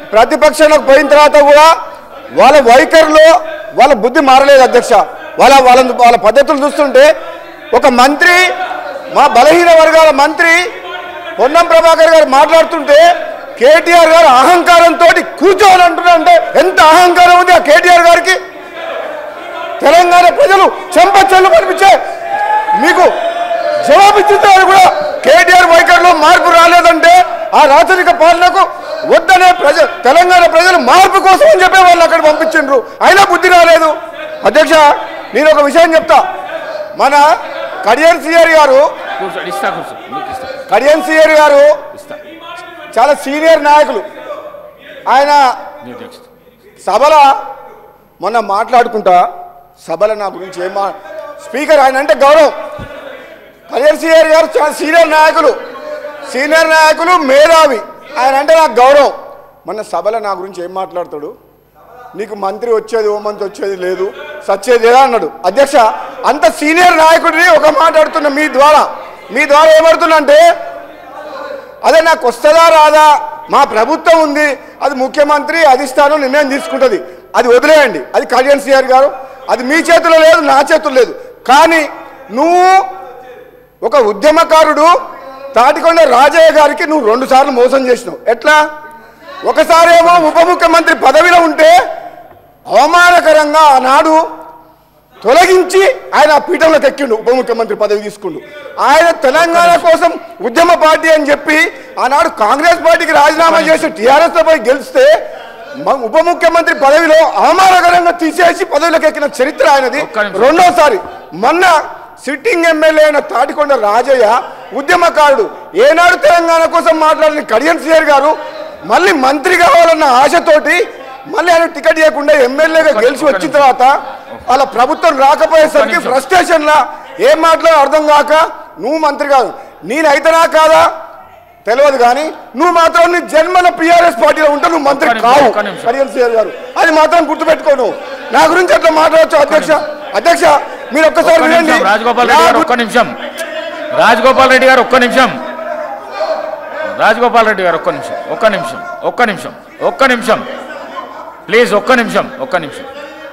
ప్రతిపక్షంలోకి పోయిన తర్వాత కూడా వాళ్ళ వైఖరిలో వాళ్ళ బుద్ధి మారలేదు అధ్యక్ష వాళ్ళ వాళ్ళ వాళ్ళ పద్ధతులు చూస్తుంటే ఒక మంత్రి మా బలహీన వర్గాల మంత్రి పొన్నం ప్రభాకర్ గారు మాట్లాడుతుంటే కేటీఆర్ గారు అహంకారంతో కూర్చోని అంటున్నారంటే ఎంత అహంకారం ఉంది ఆ కేటీఆర్ గారికి తెలంగాణ ప్రజలు చెంప చెల్లు కనిపించే మీకు జవాబిచ్చుతారు కూడా కేటీఆర్ వైఖరిలో మార్పు రాలేదంటే ఆ రాచరిక పాలనకు వద్దనే ప్రజ తెలంగాణ ప్రజలు మార్పు కోసం అని చెప్పి వాళ్ళు అక్కడ పంపించిండ్రు అయినా బుద్ధి రాలేదు అధ్యక్ష నేను ఒక విషయం చెప్తా మన కడియన్ సిఆర్ గారు కూర్చో ఇస్తా కూర్చో మీకు ఇస్తా కడియన్ సిఆర్ గారు ఇస్తా చాలా సీనియర్ నాయకులు ఆయన మీరు నెక్స్ట్ సభల మొన్న మాట్లాడుకుంటా సభల నా గురించి ఏం మా స్పీకర్ ఆయన అంటే గౌరవం కళ్యాణ్ సిఆర్ గారు చాలా సీనియర్ నాయకులు సీనియర్ నాయకులు మేధావి ఆయన అంటే నాకు గౌరవం మొన్న సభలో నా గురించి ఏం మాట్లాడతాడు నీకు మంత్రి వచ్చేది ఓ మంత్రి వచ్చేది లేదు సచ్చేది లేదా అన్నాడు అధ్యక్ష అంత సీనియర్ నాయకుడిని ఒక మాట్లాడుతున్నా మీ ద్వారా మీ ద్వారా ఏమడుతున్నా అంటే అదే నాకు వస్తుందా రాదా మా ప్రభుత్వం ఉంది అది ముఖ్యమంత్రి అధిష్టానం నిర్ణయం తీసుకుంటుంది అది వదిలేయండి అది కళ్యాణ్ సిఆర్ గారు అది మీ చేతిలో లేదు నా చేతుల్లో లేదు కానీ నువ్వు ఒక ఉద్యమకారుడు తాటికొండ రాజయ్య గారికి నువ్వు రెండు సార్లు మోసం చేసినావు ఎట్లా ఒకసారి ఏమో ఉప ముఖ్యమంత్రి పదవిలో ఉంటే అవమానకరంగా ఆనాడు తొలగించి ఆయన ఆ పీఠంలోకి ఎక్కిండు ఉప ముఖ్యమంత్రి పదవి తీసుకుండు ఆయన తెలంగాణ కోసం ఉద్యమ పార్టీ అని చెప్పి ఆనాడు కాంగ్రెస్ పార్టీకి రాజీనామా చేసి టీఆర్ఎస్ పై గెలిస్తే మ- ఉప ముఖ్యమంత్రి పదవిలో అవమానకరంగా తీసేసి పదవిలోకి ఎక్కిన చరిత్ర ఆయనది ఒక్క నిమిషం. రెండోసారి మొన్న సిట్టింగ్ ఎమ్మెల్యే అయిన తాటికొండ రాజయ్య ఉద్యమకారుడు ఏనాడు తెలంగాణ కోసం మాట్లాడిన కడియన్ సిఆర్ గారు మళ్ళీ మంత్రి కావాలన్న ఆశతోటి మళ్ళీ ఆయన టికెట్ ఇవ్వకుండా ఎమ్మెల్యేగా గెలిచి వచ్చిన తర్వాత వాళ్ళ ప్రభుత్వం రాకపోయేసరికి నిమిషం. ఫ్రస్ట్రేషన్ లా ఏం మాట్లాడో అర్థం కాక నువ్వు మంత్రి కాదు నేనైతేనా కాదా తెలియదు కానీ నువ్వు మాత్రం నీ జన్మల పిఆర్ఎస్ పార్టీలో ఉంటే నువ్వు మంత్రి ఒక్క నిమిషం, కావు ఒక్క నిమిషం. కడియన్ సిఆర్ గారు అది మాత్రం గుర్తుపెట్టుకో నువ్వు నా గురించి అట్లా మాట్లాడచ్చు అధ్యక్ష అధ్యక్ష మీరు ఒక్కసారి ఒక్క వినండి నిమిషం రాజగోపాల్ రెడ్డి నా గారు గు- ఒక్క నిమిషం రాజగోపాల్ రెడ్డి గారు ఒక్క నిమిషం రాజగోపాల్ రెడ్డి గారు ఒక్క నిమిషం ఒక్క నిమిషం ఒక్క నిమిషం ఒక్క నిమిషం ప్లీజ్ ఒక్క నిమిషం ఒక్క నిమిషం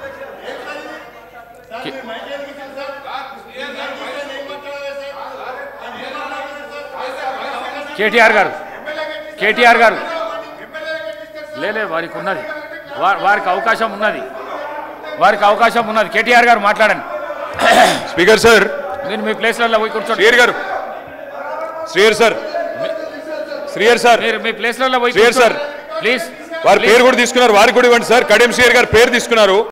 కి- కేటీఆర్ గారు కేటీఆర్ గారు లేలే వారికి ఉన్నది వా- వారికి అవకాశం ఉన్నది వారికి అవకాశం ఉన్నది కేటీఆర్ గారు మాట్లాడండి స్పీకర్ సార్ మీరు మీ ప్లేస్లలో పోయి కూర్చోండి శ్రీయర్ గారు శ్రీయర్ సార్ శ్రీయర్ సార్ మీరు మీ ప్లేస్లలో పోయి Clear, sir. ప్లీజ్ వారి పేరు కూడా తీసుకున్నారు వారికి కూడా ఇవ్వండి సార్ కడియం శ్రీయర్ గారు పేరు తీసుకున్నారు